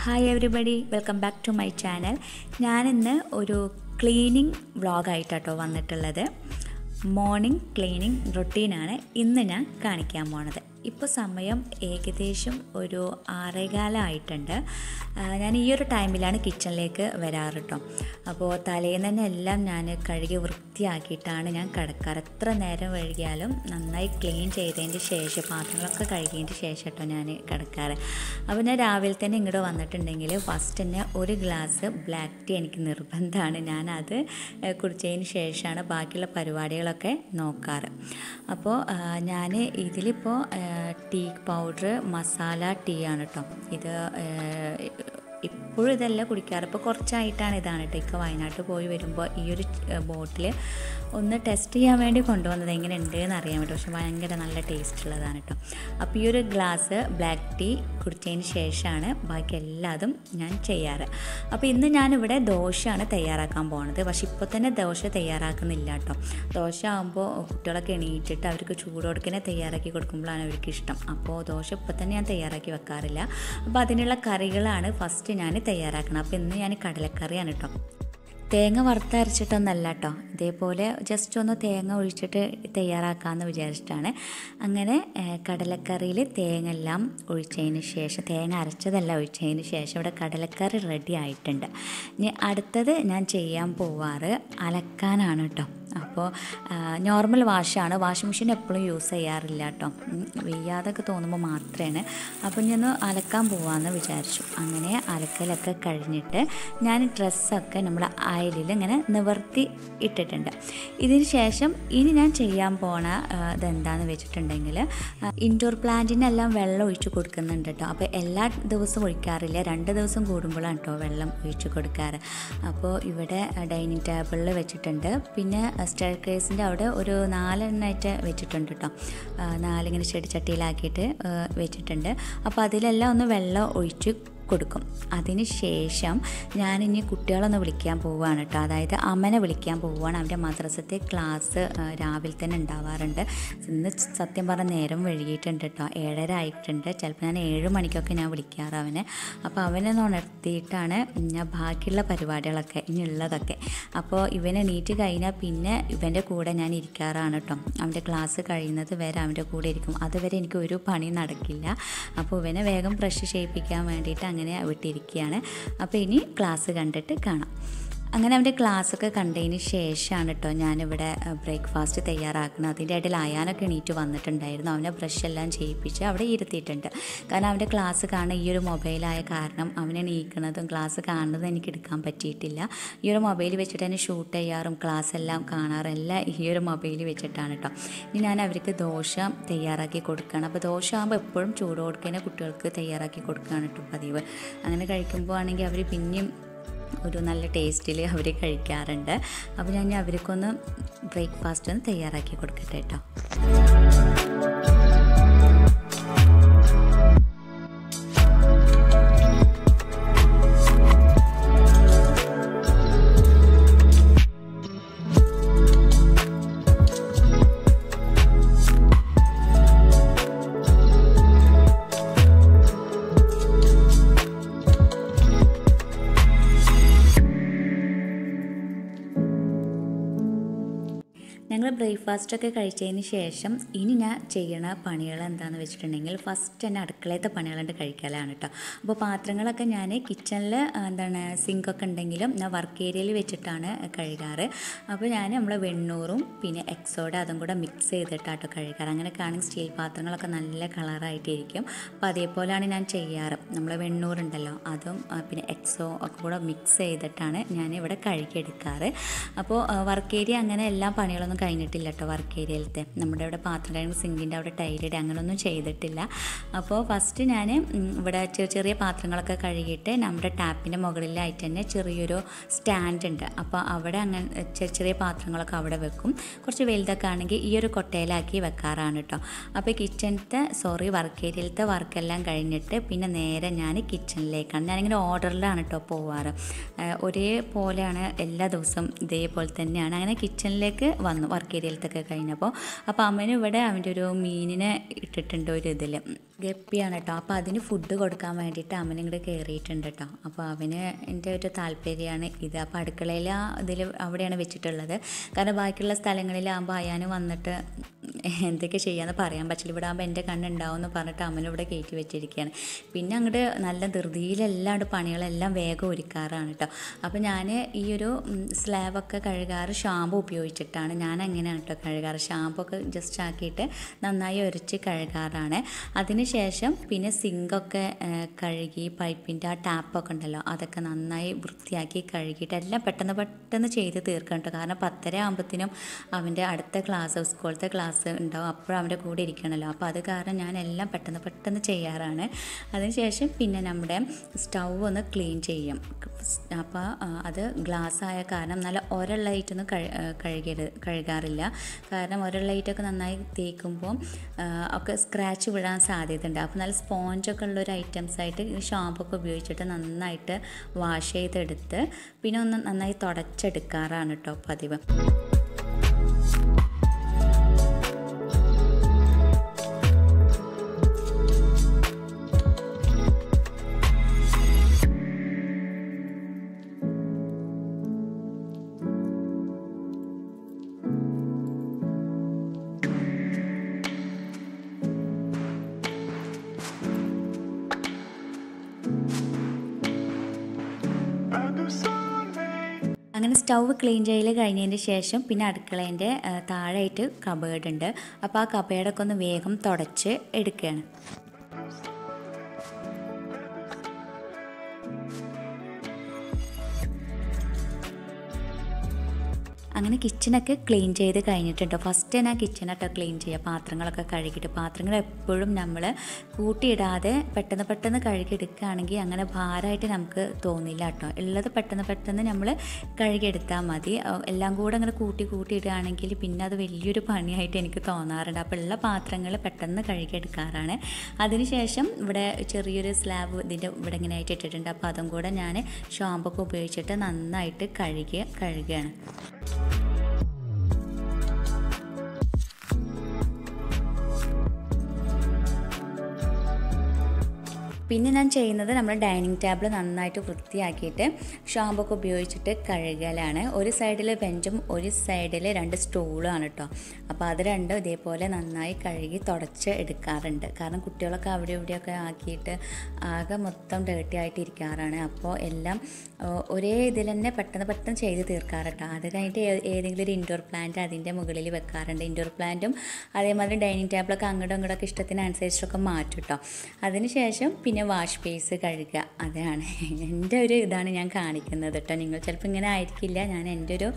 hi everybody welcome back to my channel ഞാനിന്ന് ഒരു cleaning വ്ളോഗായിട്ടാട്ടോ വന്നിട്ടുള്ളത് മോർണിംഗ് ക്ലീനിങ് റൊട്ടീനാണ് ഇന്ന് ഞാൻ കാണിക്കാൻ പോണത് ഇപ്പോൾ സമയം ഏകദേശം ഒരു ആറേകാലമായിട്ടുണ്ട് ആ, ഞാൻ ഈ ഒരു ടൈമിലാണ് കിച്ചണിലേക്ക് വരാറ് കേട്ടോ അപ്പോൾ തലേന്ന് തന്നെ എല്ലാം ഞാൻ കഴുകി വൃത്തിയാക്കിയിട്ടാണ് ഞാൻ കിടക്കാറ് എത്ര നേരം വൈകിയാലും നന്നായി ക്ലീൻ ചെയ്തതിന് ശേഷം പാത്രങ്ങളൊക്കെ കഴുകിയതിന് ശേഷം കേട്ടോ ഞാൻ കിടക്കാറ് അപ്പോൾ ഞാൻ രാവിലെ തന്നെ ഇങ്ങോട്ട് വന്നിട്ടുണ്ടെങ്കിൽ ഫസ്റ്റ് തന്നെ ഒരു ഗ്ലാസ് ബ്ലാക്ക് ടീ എനിക്ക് നിർബന്ധമാണ് ഞാനത് ഏഹ്, കുടിച്ചതിന് ശേഷമാണ് ബാക്കിയുള്ള പരിപാടികളൊക്കെ നോക്കാറ് അപ്പോൾ ഞാൻ ഇതിലിപ്പോൾ ടീ പൗഡർ മസാല ടീ ആണ് കേട്ടോ ഇത് ഏഹ്, ഇപ്പോഴും ഇതല്ല കുടിക്കാറ് ഇപ്പോൾ കുറച്ചായിട്ടാണ് ഇതാണ് കേട്ടോ ഇക്ക വയനാട്ടിൽ പോയി വരുമ്പോൾ ഈ ഒരു ബോട്ടിൽ ഒന്ന് ടെസ്റ്റ് ചെയ്യാൻ വേണ്ടി കൊണ്ടുവന്നത് എങ്ങനെ ഉണ്ട് എന്ന് അറിയാൻ വേണ്ടി പക്ഷെ ഭയങ്കര നല്ല ടേസ്റ്റ് ഉള്ളതാണ് കേട്ടോ അപ്പോൾ ഈ ഒരു ഗ്ലാസ് ബ്ലാക്ക് ടീ കുടിച്ചതിന് ശേഷമാണ് ബാക്കി എല്ലാതും ഞാൻ ചെയ്യാറ് അപ്പോൾ ഇന്ന് ഞാനിവിടെ ദോശയാണ് തയ്യാറാക്കാൻ പോണത് പക്ഷെ ഇപ്പോൾ തന്നെ ദോശ തയ്യാറാക്കുന്നില്ല കേട്ടോ ദോശ ആകുമ്പോൾ കുട്ടികളൊക്കെ എണീറ്റിട്ട് അവർക്ക് ചൂട് കൊടുക്കനെ തയ്യാറാക്കി കൊടുക്കുമ്പോഴാണ് അവർക്ക് ഇഷ്ടം അപ്പോൾ ദോശ ഇപ്പോൾ തന്നെ ഞാൻ തയ്യാറാക്കി വെക്കാറില്ല അപ്പോൾ അതിനുള്ള കറികളാണ് ഫസ്റ്റ് ഞാൻ തയ്യാറാക്കണം അപ്പോൾ ഇന്ന് ഞാൻ കടലക്കറിയാണ് കേട്ടോ തേങ്ങ വറുത്തരച്ചിട്ടൊന്നല്ല കേട്ടോ ഇതേപോലെ ജസ്റ്റ് ഒന്ന് തേങ്ങ ഒഴിച്ചിട്ട് തയ്യാറാക്കാമെന്ന് വിചാരിച്ചിട്ടാണ് അങ്ങനെ കടലക്കറിയിൽ തേങ്ങ എല്ലാം ഒഴിച്ചതിന് ശേഷം തേങ്ങ അരച്ചതല്ല ഒഴിച്ചതിന് ശേഷം ഇവിടെ കടലക്കറി റെഡി ആയിട്ടുണ്ട് ഇനി അടുത്തത് ഞാൻ ചെയ്യാൻ പോവാറ് അലക്കാനാണ് കേട്ടോ അപ്പോൾ നോർമൽ വാഷാണ് വാഷിംഗ് മെഷീൻ എപ്പോഴും യൂസ് ചെയ്യാറില്ല കേട്ടോ ഉം, വെയ്യാതൊക്കെ തോന്നുമ്പോൾ മാത്രമാണ് അപ്പോൾ ഞാൻ അലക്കാൻ പോവാമെന്ന് വിചാരിച്ചു അങ്ങനെ അലക്കലൊക്കെ കഴിഞ്ഞിട്ട് ഞാൻ ഡ്രസ്സൊക്കെ നമ്മൾ അയലിൽ ഇങ്ങനെ നിവർത്തി ഇട്ടിട്ടുണ്ട് ഇതിന് ശേഷം ഇനി ഞാൻ ചെയ്യാൻ പോണ ആ, ഇതെന്താണെന്ന് വെച്ചിട്ടുണ്ടെങ്കിൽ ഇൻഡോർ പ്ലാന്റിനെല്ലാം വെള്ളം ഒഴിച്ച് കൊടുക്കുന്നുണ്ട് കേട്ടോ അപ്പോൾ എല്ലാ ദിവസവും ഒഴിക്കാറില്ല രണ്ട് ദിവസം കൂടുമ്പോഴാണ് കേട്ടോ വെള്ളം ഒഴിച്ച് കൊടുക്കാറ് അപ്പോൾ ഇവിടെ ഡൈനിങ് ടേബിളിൽ വെച്ചിട്ടുണ്ട് പിന്നെ സ്റ്റെയർ കേസിൻ്റെ അവിടെ ഒരു നാലെണ്ണമായിട്ട് വെച്ചിട്ടുണ്ട് കേട്ടോ ആ, നാലിങ്ങനെ ചെടിച്ചട്ടിയിലാക്കിയിട്ട് ആ, വെച്ചിട്ടുണ്ട് അപ്പോൾ അതിലെല്ലാം ഒന്ന് വെള്ളം ഒഴിച്ച് കൊടുക്കും അതിന് ശേഷം ഞാനിനി കുട്ടികളൊന്ന് വിളിക്കാൻ പോവുകയാണ് കേട്ടോ അതായത് അമ്മനെ വിളിക്കാൻ പോവുകയാണ് അവൻ്റെ മദ്രസത്തെ ക്ലാസ് ആ, രാവിലെ തന്നെ ഉണ്ടാവാറുണ്ട് ഇന്ന് സത്യം പറഞ്ഞ നേരം വൈകിയിട്ടുണ്ട് കേട്ടോ ഏഴര ആയിട്ടുണ്ട് ചിലപ്പോൾ ഞാൻ ഏഴ് മണിക്കൊക്കെ ഞാൻ വിളിക്കാറ് അവനെ അപ്പോൾ അവനെ ഒന്ന് ഉണർത്തിയിട്ടാണ് ഞാൻ ബാക്കിയുള്ള പരിപാടികളൊക്കെ ഇനിയുള്ളതൊക്കെ അപ്പോൾ ഇവനെ നീറ്റ് കഴിഞ്ഞാൽ പിന്നെ ഇവൻ്റെ കൂടെ ഞാൻ ഇരിക്കാറാണ് കേട്ടോ അവൻ്റെ ക്ലാസ് കഴിയുന്നത് വരെ അവൻ്റെ കൂടെ ഇരിക്കും അതുവരെ എനിക്ക് ഒരു പണി നടക്കില്ല അപ്പോൾ ഇവനെ വേഗം ബ്രഷ് ചെയ്യിപ്പിക്കാൻ വേണ്ടിയിട്ട് അങ്ങനെ വിട്ടിരിക്കുകയാണ് അപ്പോൾ ഇനി ക്ലാസ് കണ്ടിട്ട് കാണാം അങ്ങനെ അവൻ്റെ ക്ലാസ്സൊക്കെ കണ്ടതിന് ശേഷമാണ് കേട്ടോ ഞാനിവിടെ ബ്രേക്ക്ഫാസ്റ്റ് തയ്യാറാക്കുന്നത് അതിൻ്റെ ഇടയിൽ അയാനൊക്കെ എണീറ്റ് വന്നിട്ടുണ്ടായിരുന്നു അവനെ ബ്രഷ് എല്ലാം ചെയ്യിപ്പിച്ച് അവിടെ ഇരുത്തിയിട്ടുണ്ട് കാരണം അവൻ്റെ ക്ലാസ് കാണാൻ ഈ ഒരു മൊബൈലായ കാരണം അവനെ എണീക്കുന്നതും ക്ലാസ് കാണുന്നതും എനിക്ക് എടുക്കാൻ പറ്റിയിട്ടില്ല ഈ ഒരു മൊബൈൽ വെച്ചിട്ട് തന്നെ ഷൂട്ട് ചെയ്യാറും ക്ലാസ് എല്ലാം കാണാറും എല്ലാം ഈ ഒരു മൊബൈൽ വെച്ചിട്ടാണ് കേട്ടോ ഇനി ഞാൻ അവർക്ക് ദോശ തയ്യാറാക്കി കൊടുക്കുകയാണ് അപ്പോൾ ദോശ ആകുമ്പോൾ എപ്പോഴും ചൂട് കൊടുക്കുന്ന കുട്ടികൾക്ക് തയ്യാറാക്കി കൊടുക്കുകയാണ് കേട്ടോ പതിവ് അങ്ങനെ കഴിക്കുമ്പോൾ ആണെങ്കിൽ അവർ പിന്നെയും ഒരു നല്ല ടേസ്റ്റിൽ അവർ കഴിക്കാറുണ്ട് അപ്പോൾ ഞാൻ ഇനി അവർക്കൊന്ന് ബ്രേക്ക്ഫാസ്റ്റ് ഒന്ന് തയ്യാറാക്കി കൊടുക്കട്ടെ കേട്ടോ ഞങ്ങൾ ബ്രേക്ക്ഫാസ്റ്റ് ഒക്കെ കഴിച്ചതിന് ശേഷം ഇനി ഞാൻ ചെയ്യണ പണികൾ എന്താണെന്ന് വെച്ചിട്ടുണ്ടെങ്കിൽ ഫസ്റ്റ് തന്നെ അടുക്കളയത്തെ പണികളുണ്ട് കഴിക്കലാണ് കേട്ടോ അപ്പോൾ പാത്രങ്ങളൊക്കെ ഞാൻ കിച്ചണിൽ എന്താണ് സിങ്കൊക്കെ ഉണ്ടെങ്കിലും ഞാൻ വർക്ക് ഏരിയയിൽ വെച്ചിട്ടാണ് കഴുകാറ് അപ്പോൾ ഞാൻ നമ്മൾ വെണ്ണൂറും പിന്നെ എക്സോഡ അതും കൂടെ മിക്സ് ചെയ്തിട്ടാട്ടോ കഴുകാറ് അങ്ങനെയൊക്കെ ആണെങ്കിൽ സ്റ്റീൽ പാത്രങ്ങളൊക്കെ നല്ല കളറായിട്ടിരിക്കും അപ്പോൾ അതേപോലെയാണ് ഞാൻ ചെയ്യാറ് നമ്മൾ വെണ്ണൂറുണ്ടല്ലോ അതും ആ, പിന്നെ എക്സോ ഒക്കെ കൂടെ മിക്സ് ചെയ്തിട്ടാണ് ഞാൻ ഇവിടെ കഴുകിയെടുക്കാറ് അപ്പോൾ വർക്ക് ഏരിയ അങ്ങനെ എല്ലാ പണികളൊന്നും കഴിഞ്ഞിട്ടില്ല കേട്ടോ വർക്ക് ഏരിയയിലത്തെ നമ്മുടെ ഇവിടെ പാത്രം കഴുകുന്ന സിങ്കിൻ്റെ അവിടെ ടൈലിടെ അങ്ങനെയൊന്നും ചെയ്തിട്ടില്ല അപ്പോൾ ഫസ്റ്റ് ഞാൻ ഇവിടെ ചെറിയ ചെറിയ പാത്രങ്ങളൊക്കെ കഴുകിയിട്ട് നമ്മുടെ ടാപ്പിൻ്റെ മുകളിലായിട്ട് തന്നെ ചെറിയൊരു സ്റ്റാൻഡ് ഉണ്ട് അപ്പോൾ അവിടെ അങ്ങനെ ചെറിയ ചെറിയ പാത്രങ്ങളൊക്കെ അവിടെ വെക്കും കുറച്ച് വലുതൊക്കെ ആണെങ്കിൽ ഈ ഒരു കൊട്ടയിലാക്കി വെക്കാറാണ് കേട്ടോ അപ്പോൾ കിച്ചണിലത്തെ സോറി വർക്ക് ഏരിയയിലത്തെ വർക്കെല്ലാം കഴിഞ്ഞിട്ട് പിന്നെ നേരെ ഞാൻ കിച്ചണിലേക്കാണ് ഞാനിങ്ങനെ ഓർഡറിലാണ് കേട്ടോ പോവാറ് ഏഹ് ഒരേപോലെയാണ് എല്ലാ ദിവസവും ഇതേപോലെ തന്നെയാണ് അങ്ങനെ കിച്ചണിലേക്ക് വന്നു വർക്ക് ഏരിയയിലത്തൊക്കെ കഴിഞ്ഞപ്പോൾ അപ്പോൾ അമ്മനും ഇവിടെ അവൻ്റെ ഒരു മീനിനെ ഇട്ടിട്ടുണ്ട് ഒരു ഇതിൽ ഗപ്പിയാണ് കേട്ടോ അപ്പോൾ അതിന് ഫുഡ് കൊടുക്കാൻ വേണ്ടിയിട്ട് അവൻ ഇങ്ങോട്ട് കയറിയിട്ടുണ്ട് കേട്ടോ അപ്പോൾ അവന് എൻ്റെ ഒരു താല്പര്യമാണ് ഇത് അപ്പോൾ അടുക്കളയിൽ ആ ഇതിൽ അവിടെയാണ് വെച്ചിട്ടുള്ളത് കാരണം ബാക്കിയുള്ള സ്ഥലങ്ങളിലാകുമ്പോൾ അയാന് വന്നിട്ട് എന്തൊക്കെ ചെയ്യാമെന്ന് പറയാൻ പറ്റില്ല ഇവിടെ ആകുമ്പോൾ എൻ്റെ കണ്ണുണ്ടാവും എന്ന് പറഞ്ഞിട്ട് അമ്മനിവിടെ കയറ്റി വെച്ചിരിക്കുകയാണ് പിന്നെ അങ്ങോട്ട് നല്ല ധൃതിയിലെല്ലാം പണികളെല്ലാം വേഗം ഒരുക്കാറാണ് കേട്ടോ അപ്പോൾ ഞാൻ ഈ ഒരു സ്ലാബൊക്കെ കഴുകാറ് ഷാമ്പു ഉപയോഗിച്ചിട്ടാണ് ഞാൻ അങ്ങനെയാണ് കേട്ടോ കഴുകാറ് ഷാമ്പു ഒക്കെ ജസ്റ്റ് ആക്കിയിട്ട് നന്നായി ഉരച്ച് കഴുകാറാണ് അതിനുശേഷം പിന്നെ സിങ്കൊക്കെ കഴുകി പൈപ്പിൻ്റെ ആ ടാപ്പൊക്കെ ഉണ്ടല്ലോ അതൊക്കെ നന്നായി വൃത്തിയാക്കി കഴുകിയിട്ട് എല്ലാം പെട്ടെന്ന് പെട്ടെന്ന് ചെയ്ത് തീർക്കണം കേട്ടോ കാരണം പത്തര ആകുമ്പോഴത്തേനും അവൻ്റെ അടുത്ത ക്ലാസ് സ്കൂളത്തെ ക്ലാസ് ഉണ്ടാവും അപ്പോഴും അവൻ്റെ കൂടെ ഇരിക്കണമല്ലോ അപ്പോൾ അത് കാരണം ഞാൻ എല്ലാം പെട്ടെന്ന് പെട്ടെന്ന് ചെയ്യാറാണ് അതിനുശേഷം പിന്നെ നമ്മുടെ സ്റ്റൗ ഒന്ന് ക്ലീൻ ചെയ്യും അപ്പോൾ അത് ഗ്ലാസ് ആയ കാരണം നല്ല ഒര ലൈറ്റൊന്നും കഴുകരുത് കഴുകാറില്ല കാരണം ഒര ലൈറ്റൊക്കെ നന്നായി തേക്കുമ്പോൾ ഒക്കെ സ്ക്രാച്ച് വിടാൻ സാധ്യതയുണ്ട് അപ്പോൾ നല്ല സ്പോഞ്ചൊക്കെ ഉള്ള ഒരു ഐറ്റംസ് ആയിട്ട് ഷാമ്പൊക്കെ ഉപയോഗിച്ചിട്ട് നന്നായിട്ട് വാഷ് ചെയ്തെടുത്ത് പിന്നെ ഒന്ന് നന്നായി തുടച്ചെടുക്കാറാണ് കേട്ടോ പതിവ് അങ്ങനെ സ്റ്റൗ ക്ലീൻ ചെയ്യൽ കഴിഞ്ഞതിന് ശേഷം പിന്നെ അടുക്കളേൻ്റെ താഴെയായിട്ട് കബേർഡ് ഉണ്ട് അപ്പോൾ ആ കബേർഡൊക്കെ ഒന്ന് വേഗം തുടച്ച് എടുക്കുകയാണ് അങ്ങനെ കിച്ചണൊക്കെ ക്ലീൻ ചെയ്ത് കഴിഞ്ഞിട്ടുണ്ട് ഫസ്റ്റ് ഞാൻ കിച്ചണൊക്കെ ക്ലീൻ ചെയ്യുക പാത്രങ്ങളൊക്കെ കഴുകിയിട്ട് പാത്രങ്ങൾ എപ്പോഴും നമ്മൾ കൂട്ടിയിടാതെ പെട്ടെന്ന് പെട്ടെന്ന് കഴുകിയെടുക്കുകയാണെങ്കിൽ അങ്ങനെ ഭാരമായിട്ട് നമുക്ക് തോന്നില്ല കേട്ടോ ഉള്ളത് പെട്ടെന്ന് പെട്ടെന്ന് നമ്മൾ കഴുകിയെടുത്താൽ മതി എല്ലാം കൂടെ അങ്ങനെ കൂട്ടി കൂട്ടി ഇടുകയാണെങ്കിൽ പിന്നെ അത് വലിയൊരു പണിയായിട്ട് എനിക്ക് തോന്നാറുണ്ട് അപ്പോൾ ഉള്ള പാത്രങ്ങൾ പെട്ടെന്ന് കഴുകിയെടുക്കാറാണ് അതിനുശേഷം ഇവിടെ ചെറിയൊരു സ്ലാബ് ഇതിൻ്റെ ഇവിടെ ഇങ്ങനെ ആയിട്ട് ഇട്ടിട്ടുണ്ട് അപ്പോൾ അതും കൂടെ ഞാൻ ഷാമ്പൊക്കെ ഉപയോഗിച്ചിട്ട് നന്നായിട്ട് കഴുകി കഴുകുകയാണ് പിന്നെ ഞാൻ ചെയ്യുന്നത് നമ്മൾ ഡൈനിങ് ടേബിൾ നന്നായിട്ട് വൃത്തിയാക്കിയിട്ട് ഷാമ്പൊക്കെ ഉപയോഗിച്ചിട്ട് കഴുകലാണ് ഒരു സൈഡിൽ ബെഞ്ചും ഒരു സൈഡിൽ രണ്ട് സ്റ്റൂളുമാണ് കേട്ടോ അപ്പോൾ അത് രണ്ടും ഇതേപോലെ നന്നായി കഴുകി തുടച്ച് എടുക്കാറുണ്ട് കാരണം കുട്ടികളൊക്കെ അവിടെ ഇവിടെയൊക്കെ ആക്കിയിട്ട് ആകെ മൊത്തം ഡേർട്ടി ആയിട്ട് ഇരിക്കാറാണ് അപ്പോൾ എല്ലാം ഒരേ ഇതിൽ തന്നെ പെട്ടെന്ന് പെട്ടെന്ന് ചെയ്ത് തീർക്കാറുണ്ട് അത് കഴിഞ്ഞിട്ട് ഏതെങ്കിലും ഒരു ഇൻഡോർ പ്ലാന്റ് അതിൻ്റെ മുകളിൽ വെക്കാറുണ്ട് ഇൻഡോർ പ്ലാന്റും അതേമാതിരി ഡൈനിങ് ടേബിളൊക്കെ അങ്ങോട്ടും ഇങ്ങോട്ടൊക്കെ ഇഷ്ടത്തിനനുസരിച്ചൊക്കെ മാറ്റും കേട്ടോ അതിനുശേഷം പിന്നെ വാഷ് ബേസ് കഴുകുക അതാണ് എൻ്റെ ഒരു ഇതാണ് ഞാൻ കാണിക്കുന്നത് കേട്ടോ നിങ്ങൾ ചിലപ്പോൾ ഇങ്ങനെ ആയിരിക്കില്ല ഞാൻ എൻ്റെ ഒരു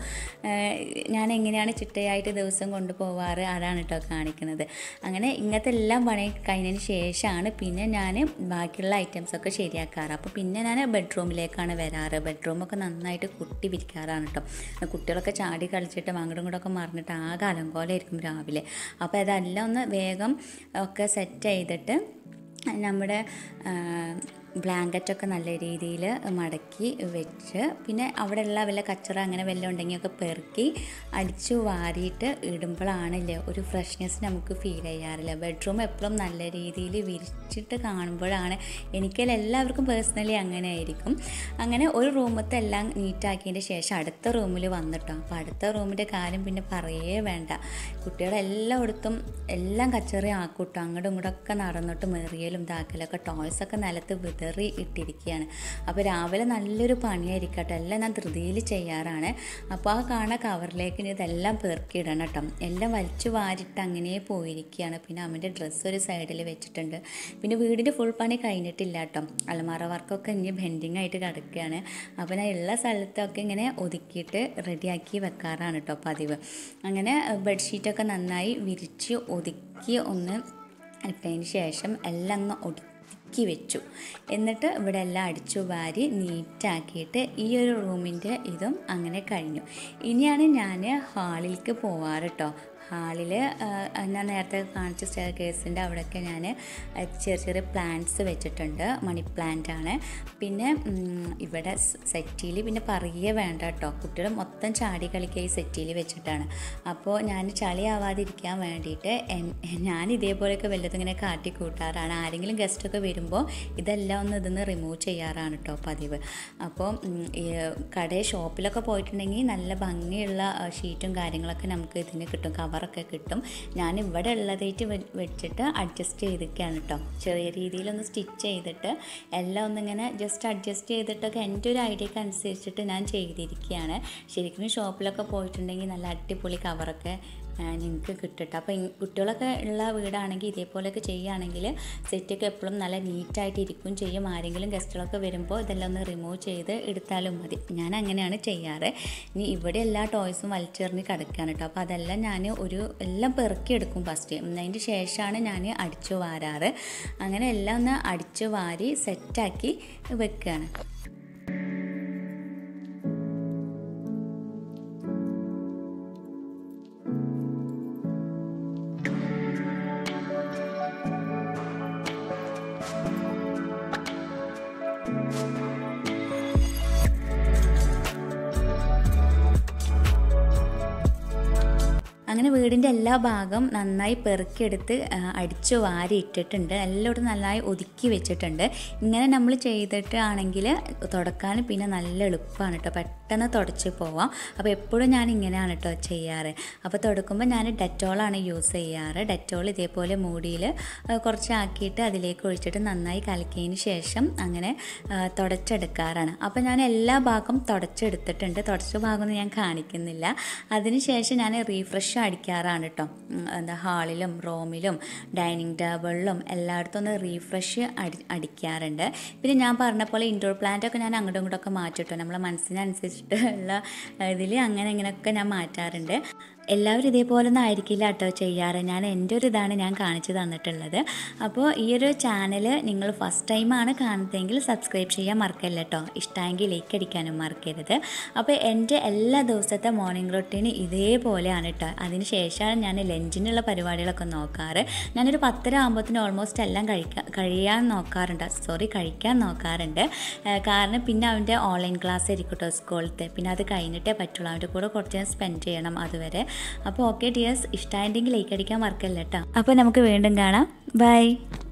ഞാൻ എങ്ങനെയാണ് ചിട്ടയായിട്ട് ദിവസം കൊണ്ടുപോവാറ് അതാണ് കേട്ടോ കാണിക്കുന്നത് അങ്ങനെ ഇങ്ങനത്തെ എല്ലാം പണി കഴിഞ്ഞതിന് ശേഷമാണ് പിന്നെ ഞാൻ ബാക്കിയുള്ള ഐറ്റംസൊക്കെ ശരിയാക്കാറ് അപ്പോൾ പിന്നെ ഞാൻ ബെഡ്റൂമിലേക്കാണ് വരാറ് ബെഡ്റൂമൊക്കെ നന്നായിട്ട് കുട്ടി വിരിക്കാറാണ് കേട്ടോ കുട്ടികളൊക്കെ ചാടി കളിച്ചിട്ട് അങ്ങോട്ടും ഇങ്ങോട്ടൊക്കെ മറിഞ്ഞിട്ട് ആകെ അലങ്കോലമായിരിക്കും രാവിലെ അപ്പോൾ അതെല്ലാം ഒന്ന് വേഗം ഒക്കെ സെറ്റ് ചെയ്തിട്ട് നമ്മുടെ ബ്ലാങ്കറ്റൊക്കെ നല്ല രീതിയിൽ മടക്കി വെച്ച് പിന്നെ അവിടെയുള്ള വല്ല കച്ചറ അങ്ങനെ വല്ലതും ഉണ്ടെങ്കിലൊക്കെ പെറുക്കി അടിച്ചു വാരിയിട്ട് ഇടുമ്പോഴാണല്ലേ ഒരു ഫ്രഷ്നെസ് നമുക്ക് ഫീൽ ചെയ്യാറില്ല ബെഡ്റൂം എപ്പോഴും നല്ല രീതിയിൽ വിരിച്ചിട്ട് കാണുമ്പോഴാണ് എനിക്കല്ല എല്ലാവർക്കും പേഴ്സണലി അങ്ങനെ ആയിരിക്കും അങ്ങനെ ഒരു റൂമത്തെ എല്ലാം നീറ്റാക്കിയതിൻ്റെ ശേഷം അടുത്ത റൂമിൽ വന്നിട്ടോ അപ്പോൾ അടുത്ത റൂമിൻ്റെ കാര്യം പിന്നെ പറയേ വേണ്ട കുട്ടികളെല്ലായിടത്തും എല്ലാം കച്ചറി ആക്കൂട്ടോ അങ്ങോട്ടും ഇങ്ങോട്ടൊക്കെ നടന്നിട്ട് മെറിയലും ഇതാക്കലൊക്കെ ടോയ്സൊക്കെ നിലത്ത് വിതറി ഇട്ടിരിക്കുകയാണ് അപ്പോൾ രാവിലെ നല്ലൊരു പണിയായിരിക്കും കേട്ടോ എല്ലാം ഞാൻ ധൃതിയിൽ ചെയ്യാറാണ് അപ്പോൾ ആ കാണുന്ന കവറിലേക്ക് ഇനി ഇതെല്ലാം പെറുക്കിയിടണം കേട്ടോ എല്ലാം വലിച്ചു വാരിട്ട് അങ്ങനെ പോയിരിക്കുകയാണ് പിന്നെ അമ്മൻ്റെ ഡ്രസ്സ് ഒരു സൈഡിൽ വെച്ചിട്ടുണ്ട് പിന്നെ വീടിൻ്റെ ഫുൾ പണി കഴിഞ്ഞിട്ടില്ല കേട്ടോ അലമാറ വർക്കൊക്കെ ഇനി ബെൻഡിങ് ആയിട്ട് കിടക്കുകയാണ് അപ്പോൾ ഞാൻ ഉള്ള സ്ഥലത്തൊക്കെ ഇങ്ങനെ ഒതുക്കിയിട്ട് റെഡിയാക്കി വെക്കാറാണ് കേട്ടോ പതിവ് അങ്ങനെ ബെഡ്ഷീറ്റൊക്കെ നന്നായി വിരിച്ച് ഒതുക്കി ഒന്ന് ഇട്ടതിന് ശേഷം എല്ലാം അങ്ങ് ഒതുക്കി വെച്ചു എന്നിട്ട് ഇവിടെ എല്ലാം അടിച്ചു വാരി നീറ്റാക്കിയിട്ട് ഈ ഒരു റൂമിൻ്റെ ഇതും അങ്ങനെ കഴിഞ്ഞു ഇനിയാണ് ഞാൻ ഹാളിലേക്ക് പോവാറ് കേട്ടോ ഹാളിൽ ഞാൻ നേരത്തെ കാണിച്ച സ്റ്റെയർ കേസിൻ്റെ അവിടെയൊക്കെ ഞാൻ ചെറിയ ചെറിയ പ്ലാന്റ്സ് വെച്ചിട്ടുണ്ട് മണി പ്ലാന്റ് ആണ് പിന്നെ ഉം, ഇവിടെ സെറ്റിയിൽ പിന്നെ പറയുകയേ വേണ്ട കേട്ടോ കുട്ടികൾ മൊത്തം ചാടി കളിക്കുക ഈ സെറ്റിയിൽ വെച്ചിട്ടാണ് അപ്പോൾ ഞാൻ ചളിയാവാതിരിക്കാൻ വേണ്ടിയിട്ട് എൻ- ഞാൻ ഇതേപോലെയൊക്കെ വല്ലതും ഇങ്ങനെ കാട്ടി കൂട്ടാറാണ് ആരെങ്കിലും ഗസ്റ്റൊക്കെ വരുമ്പോൾ ഇതെല്ലാം ഒന്ന് ഇതൊന്ന് റിമൂവ് ചെയ്യാറാണ് കേട്ടോ പതിവ് അപ്പോൾ ഉം, ഈ കടയിൽ ഷോപ്പിലൊക്കെ പോയിട്ടുണ്ടെങ്കിൽ നല്ല ഭംഗിയുള്ള ആ, ഷീറ്റും കാര്യങ്ങളൊക്കെ നമുക്ക് ഇതിന് കിട്ടും കവറൊക്കെ കിട്ടും ഞാൻ ഇവിടെ ഉള്ളതായിട്ട് വെ- വെച്ചിട്ട് അഡ്ജസ്റ്റ് ചെയ്തിരിക്കുകയാണ് കേട്ടോ ചെറിയ രീതിയിലൊന്ന് സ്റ്റിച്ച് ചെയ്തിട്ട് എല്ലാം ഒന്നിങ്ങനെ ജസ്റ്റ് അഡ്ജസ്റ്റ് ചെയ്തിട്ടൊക്കെ എൻ്റെ ഒരു ഐഡിയക്ക് അനുസരിച്ചിട്ട് ഞാൻ ചെയ്തിരിക്കുകയാണ് ശരിക്കും ഷോപ്പിലൊക്കെ പോയിട്ടുണ്ടെങ്കിൽ നല്ല അടിപൊളി കവറൊക്കെ നിങ്ങൾക്ക് കിട്ടും അപ്പോൾ കുട്ടികളൊക്കെ ഉള്ള വീടാണെങ്കിൽ ഇതേപോലെയൊക്കെ ചെയ്യുകയാണെങ്കിൽ സെറ്റൊക്കെ എപ്പോഴും നല്ല നീറ്റായിട്ട് ഇരിക്കും ചെയ്യും ആരെങ്കിലും ഗസ്റ്റുകളൊക്കെ വരുമ്പോൾ ഇതെല്ലാം ഒന്ന് റിമൂവ് ചെയ്ത് എടുത്താലും മതി ഞാൻ അങ്ങനെയാണ് ചെയ്യാറ് ഇനി ഇവിടെ എല്ലാ ടോയ്സും വലിച്ചെറിഞ്ഞ് കിടക്കുകയാണ് കേട്ടോ അപ്പോൾ അതെല്ലാം ഞാൻ ഒരു എല്ലാം പെറുക്കിയെടുക്കും ഫസ്റ്റ് അതിൻ്റെ ശേഷമാണ് ഞാൻ അടിച്ചു വാരാറ് അങ്ങനെ എല്ലാം ഒന്ന് അടിച്ചു വാരി സെറ്റാക്കി വെക്കുകയാണ് അങ്ങനെ വീടിൻ്റെ എല്ലാ ഭാഗം നന്നായി പെറുക്കിയെടുത്ത് ആ, അടിച്ചു വാരി ഇട്ടിട്ടുണ്ട് എല്ലായിടത്തും നന്നായി ഒതുക്കി വെച്ചിട്ടുണ്ട് ഇങ്ങനെ നമ്മൾ ചെയ്തിട്ട് ആണെങ്കിൽ തുടക്കാൻ പിന്നെ നല്ല എളുപ്പമാണ് കേട്ടോ പെട്ടെന്ന് തുടച്ച് പോവാം അപ്പോൾ എപ്പോഴും ഞാൻ ഇങ്ങനെയാണ് കേട്ടോ ചെയ്യാറ് അപ്പോൾ തുടക്കുമ്പോൾ ഞാൻ ഡെറ്റോളാണ് യൂസ് ചെയ്യാറ് ഡെറ്റോൾ ഇതേപോലെ മൂടിയിൽ കുറച്ച് ആക്കിയിട്ട് അതിലേക്ക് ഒഴിച്ചിട്ട് നന്നായി കലക്കിയതിന് ശേഷം അങ്ങനെ ആ, തുടച്ചെടുക്കാറാണ് അപ്പോൾ ഞാൻ എല്ലാ ഭാഗം തുടച്ചെടുത്തിട്ടുണ്ട് തുടച്ച ഭാഗമൊന്നും ഞാൻ കാണിക്കുന്നില്ല അതിനുശേഷം ഞാൻ റീഫ്രഷ് അടിക്കാറാണ് കേട്ടോ ഉം, എന്താ ഹാളിലും റൂമിലും ഡൈനിങ് ടേബിളിലും എല്ലായിടത്തും ഒന്ന് റീഫ്രഷ് അടി അടിക്കാറുണ്ട് പിന്നെ ഞാൻ പറഞ്ഞ പോലെ ഇൻഡോർ പ്ലാന്റ് ഒക്കെ ഞാൻ അങ്ങോട്ടും ഇങ്ങോട്ടൊക്കെ മാറ്റിട്ടോ നമ്മളെ മനസ്സിനനുസരിച്ചിട്ട് ഉള്ള ഇതിൽ അങ്ങനെ ഇങ്ങനെയൊക്കെ ഞാൻ മാറ്റാറുണ്ട് എല്ലാവരും ഇതേപോലെ ഒന്നും ആയിരിക്കില്ല കേട്ടോ ചെയ്യാറ് ഞാൻ എൻ്റെ ഒരു ഇതാണ് ഞാൻ കാണിച്ചു തന്നിട്ടുള്ളത് അപ്പോൾ ഈ ഒരു ചാനൽ നിങ്ങൾ ഫസ്റ്റ് ടൈമാണ് കാണുന്നതെങ്കിൽ സബ്സ്ക്രൈബ് ചെയ്യാൻ മറക്കല്ല കേട്ടോ ഇഷ്ടമെങ്കിൽ ലൈക്ക് അടിക്കാനും മറക്കരുത് അപ്പോൾ എൻ്റെ എല്ലാ ദിവസത്തെ മോർണിംഗ് റൊട്ടീൻ ഇതേപോലെയാണ് കേട്ടോ അതിന് ശേഷമാണ് ഞാൻ ലഞ്ചിനുള്ള പരിപാടികളൊക്കെ നോക്കാറ് ഞാനൊരു പത്തര ആകുമ്പോഴത്തേനും ഓൾമോസ്റ്റ് എല്ലാം കഴിക്കാൻ കഴിയാൻ നോക്കാറുണ്ട് സോറി കഴിക്കാൻ നോക്കാറുണ്ട് ഏഹ് കാരണം പിന്നെ അവൻ്റെ ഓൺലൈൻ ക്ലാസ് ആയിരിക്കും കേട്ടോ സ്കൂളിലത്തെ പിന്നെ അത് കഴിഞ്ഞിട്ടേ പറ്റുള്ളൂ അവൻ്റെ കൂടെ കുറച്ച് നേരം സ്പെൻഡ് ചെയ്യണം അതുവരെ അപ്പോൾ ഓക്കെ ഡിയേഴ്സ് ഇഷ്ടമായിട്ടുണ്ടെങ്കിൽ ലൈക്ക് അടിക്കാൻ മറക്കല്ല കേട്ടോ അപ്പോൾ നമുക്ക് വീണ്ടും കാണാം ബൈ